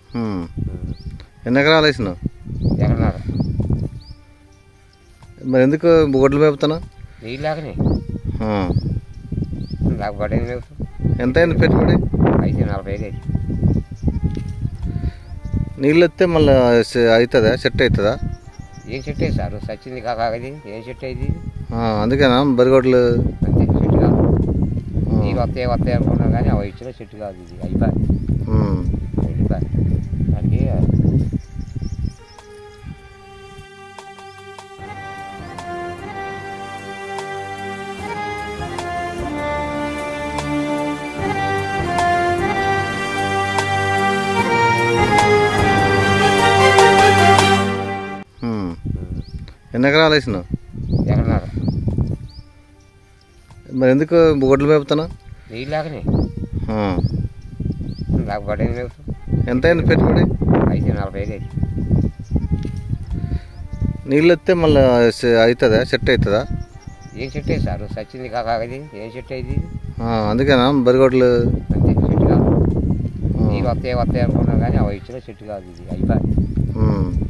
ఉమ్. ఎన్ని ఎకరాలు వేసినావు ఎక్కడన్నారు మరి ఎందుకు గొడ్లు మేపుతాను నీళ్ళు లేకనే లేకపోతే ఏం లేవు ఎంత అయింది పెట్టుబడి అయితే నలభై ఐదు అయింది నీళ్ళు వస్తే మళ్ళీ అవుతుందా సెట్ అవుతుందా ఏం చెట్టు అయింది సార్ సచ్చింది కాక ఇది ఏం చెట్టు అయింది ఇది? ఆ, అందుకేనా బరిగొడ్లు అంతే చెట్టు కాదు ఆ, నీళ్ళు వస్తాయి వస్తాయి అనుకున్నాం కానీ అవి ఇచ్చిన చెట్టు కాదు ఇది అయిపోయి ఉమ్. వెళ్ళిపోయి దానికి ఉమ్. ఎన్ని ఎకరాలు వేసినావు ఎక్కడన్నారు మరి ఎందుకు గొడ్లు మేపుతాను నీళ్ళు లేకనే ఆ, లేకపోతే ఏం లేవు ఎంత అయింది పెట్టుబడి అయితే నలభై ఐదు అయింది నీళ్ళు వస్తే మళ్ళీ అవుతుందా సెట్ అవుతుందా ఏం చెట్టు అయింది సార్ సచ్చింది కాక ఇది ఏం చెట్టు అయింది ఇది? ఆ, అందుకేనా బరిగొడ్లు అంతే చెట్టు కాదు ఆ, నీళ్ళు వస్తాయి వస్తాయి అనుకున్నాం కానీ అవి ఇచ్చిన చెట్టు కాదు ఇది అయిపోయి ఉమ్.